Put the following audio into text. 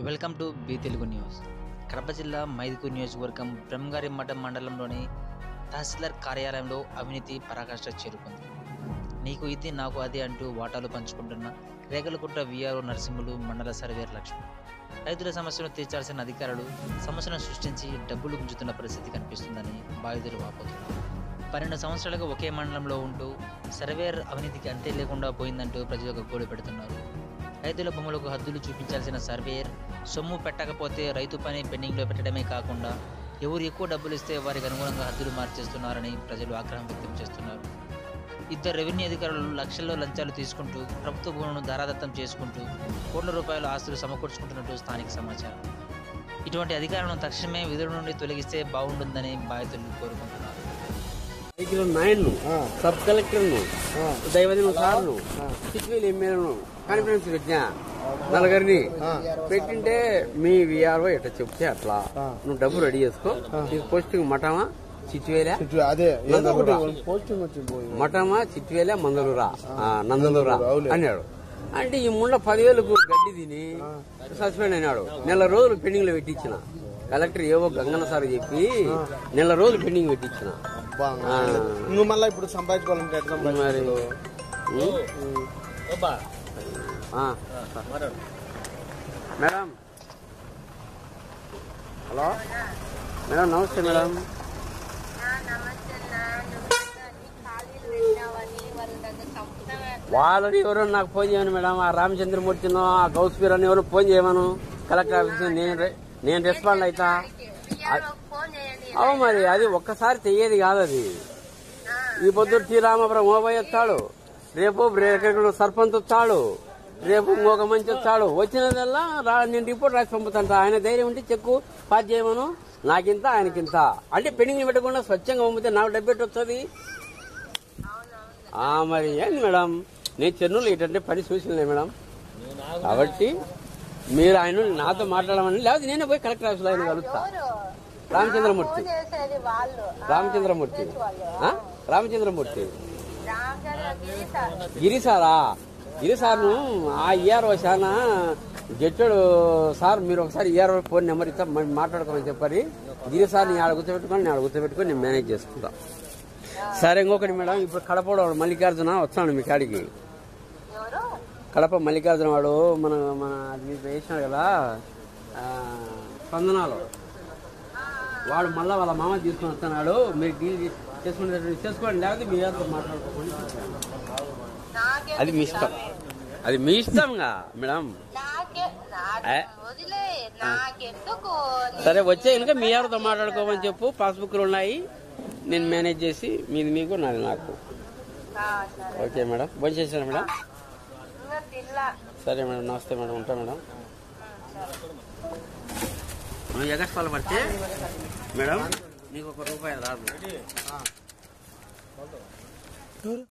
Welcome to B Telugu news Kadapa జిల్లా మైదుకూరు నియోజకవర్గం బ్రహ్మగారి మఠం మండలంలోని తహసీల్దార్ కార్యాలయంలో అవినీతి పరాకాష్ట చేరుకుంది నీకు ఇది నాకు అది అంటూ వాటాలు పంచుకుంటున్న రేగలగుట్ట విఆర్ఓ నరసింహులు మండల సర్వేర్ లక్ష్మి రైతుల సమస్యను తీర్చాల్సిన అధికారులు సమస్యను సృష్టించి డబ్బులు గుంజుతున్న పరిస్థితి కనిపిస్తుందని బాధితులు వాపోతున్నారు పన్నెండు సంవత్సరాలుగా ఒకే మండలంలో ఉంటూ సర్వేర్ అవినీతికి అంతే లేకుండా పోయిందంటూ ప్రజలకు గోడు పెడుతున్నారు రైతుల భూములకు హద్దులు చూపించాల్సిన సర్వేయర్ సొమ్ము పెట్టకపోతే రైతు పని పెండింగ్లో పెట్టడమే కాకుండా ఎవరు ఎక్కువ డబ్బులు ఇస్తే వారికి అనుగుణంగా హద్దులు మార్చేస్తున్నారని ప్రజలు ఆగ్రహం వ్యక్తం చేస్తున్నారు ఇద్దరు రెవెన్యూ అధికారులు లక్షల్లో లంచాలు తీసుకుంటూ ప్రభుత్వ భూములను ధారాదత్తం చేసుకుంటూ కోట్ల రూపాయల ఆస్తులు సమకూర్చుకుంటున్నట్టు స్థానిక సమాచారం ఇటువంటి అధికారులను తక్షణమే విధుల నుండి తొలగిస్తే బాగుంటుందని బాధితులు కోరుకుంటున్నారు రైతులు నాయన్ను సబ్ కలెక్టర్ను దైవదిన సార్ను సిట్వీలు ఎమ్మెల్యేను కాన్ఫరెన్స్ పెట్టినా నలుగురిని పెట్టింటే మీ విఆర్ఓ ఎట్లా చెప్తే అట్లా నువ్వు డబ్బు రెడీ చేసుకో నీకు పోస్టింగ్ మఠమా చిట్వేలా ఇటు అదే ఏదో ఒకటి నందలూరా పోస్టింగ్ వచ్చింది పోయి మఠమా చిట్వేలా మందలూరా ఆ, నందలూరా అన్నాడు అంటే ఈ ముండ పదివేలకు గడ్డి తిని సస్పెండ్ అయినాడు నెల రోజులు పెండింగ్ లో పెట్టించిన కలెక్టర్ ఏవో గంగన్న సార్ చెప్పి నెల రోజులు పెండింగ్ పెట్టించిన బాగా ఆ. నువ్వు మళ్ళీ ఇప్పుడు సంపాదించుకోవాలంటే ఎట్లా మరి సంపాదించుకోవాలి? ఉం? ఆ. మేడం హలో మేడం నమస్తే మేడం వాళ్ళని ఎవరో నాకు ఫోన్ చేయమని మేడం ఆ రామచంద్రమూర్తినో ఆ గౌస్పీర్ అని ఎవరో ఫోన్ చేయమను కలెక్టర్ ఆఫీస్ నేను రె- నేను రెస్పాండ్ అవుతా అవు మరి అది ఒక్కసారి తెయ్యేది కాదు అది ఈ పొద్దు టీ రామపురం ఓబోయ్ వస్తాడు రేపు ఎక్కడికి సర్పంచ్ వస్తాడు రేపు ఇంకొక మంచి వస్తాడు వచ్చినదల్లా రా నేను రిపోర్ట్ రాసి పంపుతాంట ఆయన ధైర్యం ఉంటే చెక్కు పాస్ చేయమను నాకింత ఆయనకింత అంటే పెండింగ్ పెట్టకుండా స్వచ్ఛంగా పంపితే నాకు డబ్బెట్ వస్తుంది ఆ, మరి ఏంది మేడం నేను చెన్నూరు ఏంటంటే పని చూసిందే మేడం కాబట్టి మీరు ఆయన నాతో మాట్లాడమని లేకపోతే నేనే పోయి కలెక్టర్ ఆఫీస్లో ఆయన కలుస్తా రామచంద్రమూర్తి చేసేది వాళ్ళు రామచంద్రమూర్తి ఆ? రామచంద్రమూర్తి రామచంద్ర గిరి సారా గిరి సార్ను ఆ ఇఆర్ఓ చాలా గెట్టాడు సార్ మీరు ఒకసారి ఇఆర్ఓ ఫోన్ నెంబర్ ఇస్తా మరి మాట్లాడుకోమని చెప్పారు గిరి సార్ నేను ఆడ గుర్తుపెట్టుకొని నేను ఆడ గుర్తుపెట్టుకొని నేను మేనేజ్ చేసుకుంటా సరే ఇంకొకటి మేడం ఇప్పుడు కడపలో మల్లికార్జున వచ్చాను మీ కాడికి ఎవరు కడప మల్లికార్జున వాడు మన మన అది మీరు వేసినాడు కదా ఆ, స్పందనాలు వాడు మళ్ళా వాళ్ళ మామ తీసుకొని వస్తున్నాడు మీరు డీల్ చేసుకునే చేసుకోండి లేకపోతే మీ అందరూ మాట్లాడుకోండి నాకే అది మీ ఇష్టం అది మీ ఇష్టంగా మేడం నాకే నాకు ఏ? వదిలే నాకెందుకు నీ- సరే వచ్చే కనుక మీ ఎవరితో మాట్లాడుకోమని చెప్పు పాస్బుక్లు ఉన్నాయి నేను మేనేజ్ చేసి మీది మీకు నాది నాకు ఆ, సరే ఓకే మేడం భోజనం చేశాను మేడం ఇంకా తిల్లా సరే మేడం నమస్తే మేడం ఉంటా మేడం నువ్వు ఎగస్పాలు పడితే మేడం నీకు ఒక రూపాయి రాదు